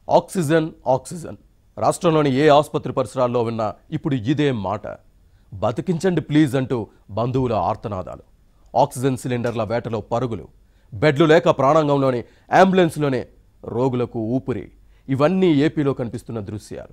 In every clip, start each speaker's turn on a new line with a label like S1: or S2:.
S1: oxygen oxygen రాష్ట్రంలోని ఏ ఆసుపత్రి పరిసరాల్లో విన్నా ఇప్పుడు ఇదే మాట బతికించండి ప్లీజ్ అంటూ బంధువుల ఆర్తనాదాలు ఆక్సిజన్ సిలిండర్ల వేటలో పరుగులు బెడ్లు లేక ప్రాణాంగంలోని అంబులెన్స్లోనే రోగులకు ఊపిరి ఇవన్నీ ఏపీలో కనిపిస్తున్న దృశ్యాలు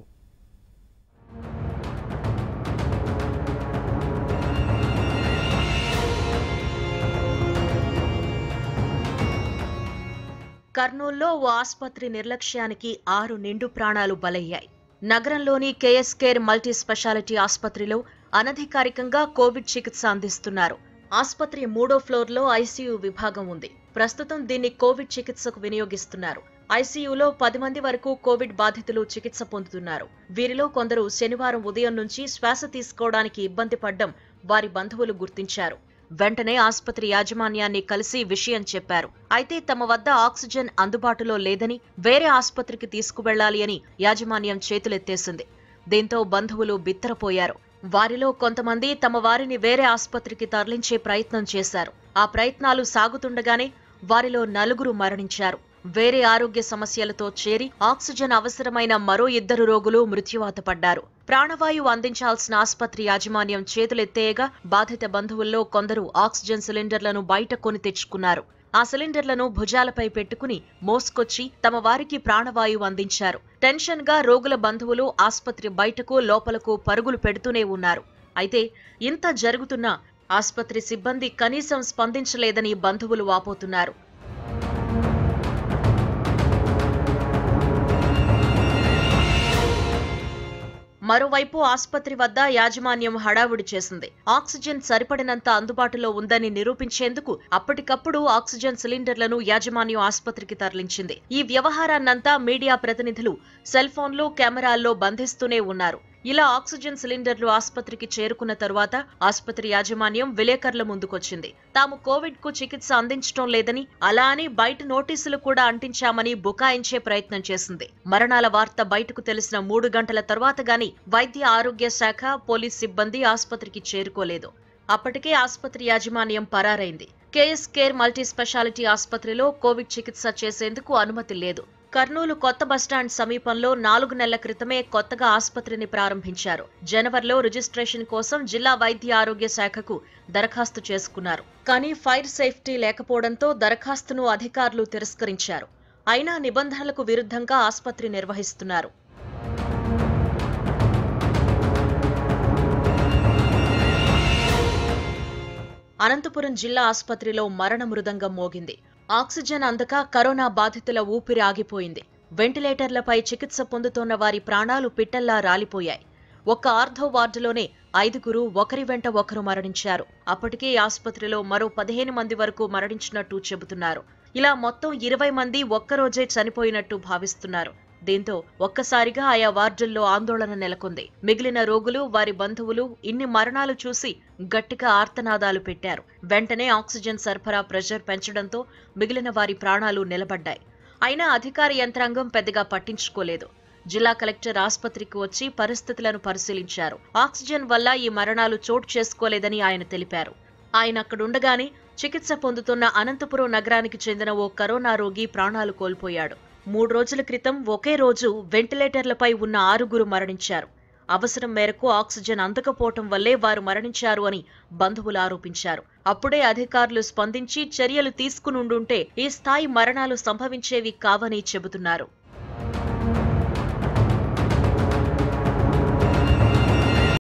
S2: కర్నూల్లో ఓ ఆసుపత్రి నిర్లక్ష్యానికి ఆరు నిండు ప్రాణాలు బలయ్యాయి నగరంలోని కేఎస్ కేర్ మల్టీ స్పెషాలిటీ ఆసుపత్రిలో అనధికారికంగా కోవిడ్ చికిత్స అందిస్తున్నారు ఆసుపత్రి మూడో ఫ్లోర్లో ఐసీయూ విభాగం ఉంది ప్రస్తుతం దీన్ని కోవిడ్ చికిత్సకు వినియోగిస్తున్నారు ఐసీయూలో పది మంది వరకు కోవిడ్ బాధితులు చికిత్స పొందుతున్నారు వీరిలో కొందరు శనివారం ఉదయం నుంచి శ్వాస తీసుకోవడానికి ఇబ్బంది పడ్డం వారి బంధువులు గుర్తించారు వెంటనే ఆసుపత్రి యాజమాన్యాన్ని కలిసి విషయం చెప్పారు అయితే తమ వద్ద ఆక్సిజన్ అందుబాటులో లేదని వేరే ఆసుపత్రికి తీసుకువెళ్లాలి అని యాజమాన్యం చేతులెత్తేసింది దీంతో బంధువులు బిత్తరపోయారు వారిలో కొంతమంది తమ వారిని వేరే ఆసుపత్రికి తరలించే ప్రయత్నం చేశారు ఆ ప్రయత్నాలు సాగుతుండగానే వారిలో నలుగురు మరణించారు వేరే ఆరోగ్య సమస్యలతో చేరి ఆక్సిజన్ అవసరమైన మరో ఇద్దరు రోగులు మృత్యువాత పడ్డారు ప్రాణవాయువు అందించాల్సిన ఆసుపత్రి యాజమాన్యం చేతులెత్తేయగా బాధిత బంధువుల్లో కొందరు ఆక్సిజన్ సిలిండర్లను బయట కొని తెచ్చుకున్నారు ఆ సిలిండర్లను భుజాలపై పెట్టుకుని మోసుకొచ్చి తమ వారికి ప్రాణవాయువు అందించారు టెన్షన్ గా రోగుల బంధువులు ఆసుపత్రి బయటకు లోపలకు పరుగులు పెడుతూనే ఉన్నారు అయితే ఇంత జరుగుతున్నా ఆసుపత్రి సిబ్బంది కనీసం స్పందించలేదని బంధువులు వాపోతున్నారు మరోవైపు ఆసుపత్రి వద్ద యాజమాన్యం హడావుడి చేసింది ఆక్సిజన్ సరిపడినంత అందుబాటులో ఉందని నిరూపించేందుకు అప్పటికప్పుడు ఆక్సిజన్ సిలిండర్లను యాజమాన్యం ఆసుపత్రికి తరలించింది ఈ వ్యవహారాన్నంతా మీడియా ప్రతినిధులు సెల్ ఫోన్లు కెమెరాల్లో బంధిస్తూనే ఉన్నారు ఇలా ఆక్సిజన్ సిలిండర్లు ఆసుపత్రికి చేరుకున్న తరువాత ఆసుపత్రి యాజమాన్యం విలేకరుల ముందుకొచ్చింది తాము కోవిడ్ కు చికిత్స అందించడం లేదని అలా అని బయట నోటీసులు కూడా అంటించామని బుకాయించే ప్రయత్నం చేసింది మరణాల వార్త బయటకు తెలిసిన మూడు గంటల తర్వాత గాని వైద్య ఆరోగ్య శాఖ పోలీస్ సిబ్బంది ఆసుపత్రికి చేరుకోలేదు అప్పటికే ఆసుపత్రి యాజమాన్యం పరారైంది కేఎస్ కేర్ మల్టీ స్పెషాలిటీ ఆసుపత్రిలో కోవిడ్ చికిత్స చేసేందుకు అనుమతి లేదు కర్నూలు కొత్త బస్టాండ్ సమీపంలో నాలుగు నెలల క్రితమే కొత్తగా ఆసుపత్రిని ప్రారంభించారు జనవరిలో రిజిస్ట్రేషన్ కోసం జిల్లా వైద్య ఆరోగ్య శాఖకు దరఖాస్తు చేసుకున్నారు కానీ ఫైర్ సేఫ్టీ లేకపోవడంతో దరఖాస్తును అధికారులు తిరస్కరించారు అయినా నిబంధనలకు విరుద్ధంగా ఆసుపత్రి నిర్వహిస్తున్నారు అనంతపురం జిల్లా ఆసుపత్రిలో మరణ మృదంగం మోగింది ఆక్సిజన్ అందక కరోనా బాధితుల ఊపిరి ఆగిపోయింది వెంటిలేటర్లపై చికిత్స పొందుతోన్న వారి ప్రాణాలు పిట్టల్లా రాలిపోయాయి ఒక్క ఆర్థో వార్డులోనే ఐదుగురు ఒకరి వెంట ఒకరు మరణించారు అప్పటికే ఈ ఆసుపత్రిలో మరో పదిహేను మంది వరకు మరణించినట్టు చెబుతున్నారు ఇలా మొత్తం ఇరవై మంది ఒక్కరోజే చనిపోయినట్టు భావిస్తున్నారు దీంతో ఒక్కసారిగా ఆయా వార్డుల్లో ఆందోళన నెలకొంది మిగిలిన రోగులు వారి బంధువులు ఇన్ని మరణాలు చూసి గట్టిగా ఆర్తనాదాలు పెట్టారు వెంటనే ఆక్సిజన్ సరఫరా ప్రెషర్ పెంచడంతో మిగిలిన వారి ప్రాణాలు నిలబడ్డాయి అయినా అధికార యంత్రాంగం పెద్దగా పట్టించుకోలేదు జిల్లా కలెక్టర్ ఆసుపత్రికి వచ్చి పరిస్థితులను పరిశీలించారు ఆక్సిజన్ వల్ల ఈ మరణాలు చోటు చేసుకోలేదని ఆయన తెలిపారు ఆయన అక్కడుండగానే చికిత్స పొందుతున్న అనంతపురం నగరానికి చెందిన ఓ కరోనా రోగి ప్రాణాలు కోల్పోయాడు మూడు రోజుల క్రితం ఒకే రోజు వెంటిలేటర్లపై ఉన్న ఆరుగురు మరణించారు అవసరం మేరకు ఆక్సిజన్ అందకపోవటం వల్లే వారు మరణించారు అని బంధువులు ఆరోపించారు అప్పుడే అధికారులు స్పందించి చర్యలు తీసుకునుండుంటే ఈ స్థాయి మరణాలు సంభవించేవి కావని చెబుతున్నారు